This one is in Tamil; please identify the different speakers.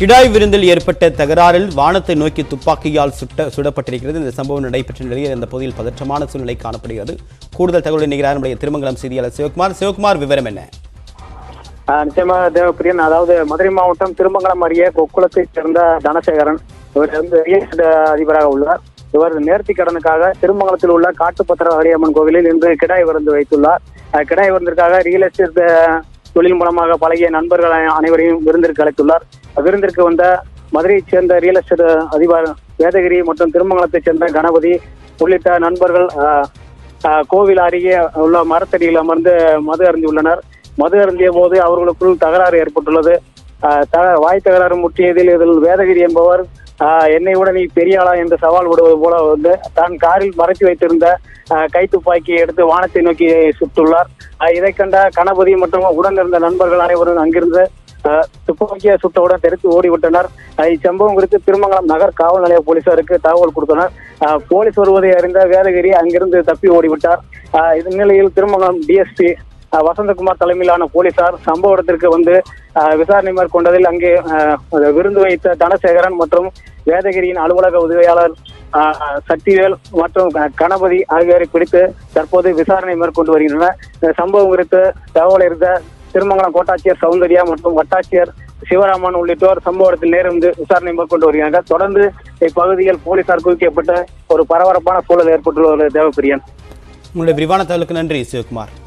Speaker 1: கிடாய் விருந்தில் ஏற்பட்ட தகராறில் வானத்தை நோக்கி துப்பாக்கியால் சுட்ட சுடப்பட்டிருக்கிறது இந்த சம்பவம் நடைபெற்ற நிலையில் இந்த பகுதியில் பதற்றமான சூழ்நிலை காணப்படுகிறது கூடுதல் தகவல் நிகழ்ச்சி நம்முடைய திருமங்கலம் செய்தியாளர் சிவகுமார் சிவகுமார் விவரம் என்ன
Speaker 2: ஆஹ் நிச்சயமாக தேவப்பிரியன் அதாவது மதுரை மாவட்டம் திருமங்கலம் அருகே கொக்குளத்தைச் சேர்ந்த தனசேகரன் இவர் வந்து ரியல் எஸ்டேட் அதிபராக உள்ளார் இவர் நேர்த்தி கடனுக்காக திருமங்கலத்தில் உள்ள காட்டுப்பத்திர ஹரியம்மன் கோவிலில் இன்று கிடாய் விருந்து வைத்துள்ளார் அஹ் கிடாய் விருந்திற்காக ரியல் எஸ்டேட் அஹ், தொழில் மூலமாக பழகிய நண்பர்கள் அனைவரையும் விருந்திற்கு அழைத்துள்ளார் விருந்திற்கு வந்த மதுரையைச் சேர்ந்த ரியல் எஸ்டேட் அதிபர் வேதகிரி மற்றும் திருமங்கலத்தைச் சேர்ந்த கணபதி உள்ளிட்ட நண்பர்கள் ஆஹ், ஆஹ், கோவில் அருகே உள்ள மரத்தடியில் அமர்ந்து மது அருந்தியுள்ளனர் மது அருந்திய போது அவர்களுக்குள் தகராறு ஏற்பட்டுள்ளது ஆஹ் த- வாய் தகராறு முற்றியதில் இதில் வேதகிரி என்பவர் ஆஹ் என்னை விட நீ பெரிய ஆளா என்று சவால் விடுவது போல வந்து தான் காரில் மறைத்து வைத்திருந்த ஆஹ் கைத்துப்பாக்கியை எடுத்து வானத்தை நோக்கி சுட்டுள்ளார் ஆஹ் இதைக் கண்ட கணபதி மற்றும் உடன் இருந்த நண்பர்கள் அனைவரும் அங்கிருந்து ஆஹ் துப்பாக்கியை சுட்டவுடன் தெரித்து ஓடிவிட்டனர் ஆஹ் இச்சம்பவம் குறித்து திருமங்கலம் நகர் காவல் நிலைய போலீசாருக்கு தகவல் கொடுத்தனர் ஆஹ் போலீஸ் வருவதை அறிந்த வேதகிரி அங்கிருந்து தப்பி ஓடிவிட்டார் ஆஹ் இதன் நிலையில் திருமங்கலம் டிஎஸ்பி அஹ் வசந்தகுமார் தலைமையிலான போலீசார் சம்பவ இடத்திற்கு வந்து அஹ், விசாரணை மேற்கொண்டதில் அங்கே அஹ், விருந்து வைத்த தனசேகரன் மற்றும் வேதகிரியின் அலுவலக உதவியாளர் அஹ், சக்திவேல் மற்றும் க- கணபதி ஆகியோரை பிடித்து தற்போது விசாரணை மேற்கொண்டு வருகின்றனர் இந்த சம்பவம் குறித்து தகவல் இருந்த திருமங்கலம் கோட்டாட்சியர் சௌந்தர்யா மற்றும் வட்டாட்சியர் சிவராமன் உள்ளிட்டோர் சம்பவ இடத்தில் நேர்ந்து விசாரணை மேற்கொண்டு வருகிறார்கள் தொடர்ந்து இப்பகுதியில் போலீசார் குவிக்கப்பட்ட ஒரு பரபரப்பான சூழல் ஏற்பட்டுள்ள தேவப்பிரியன்
Speaker 1: உங்களுடைய விரிவான தகவலுக்கு நன்றி சிவகுமார்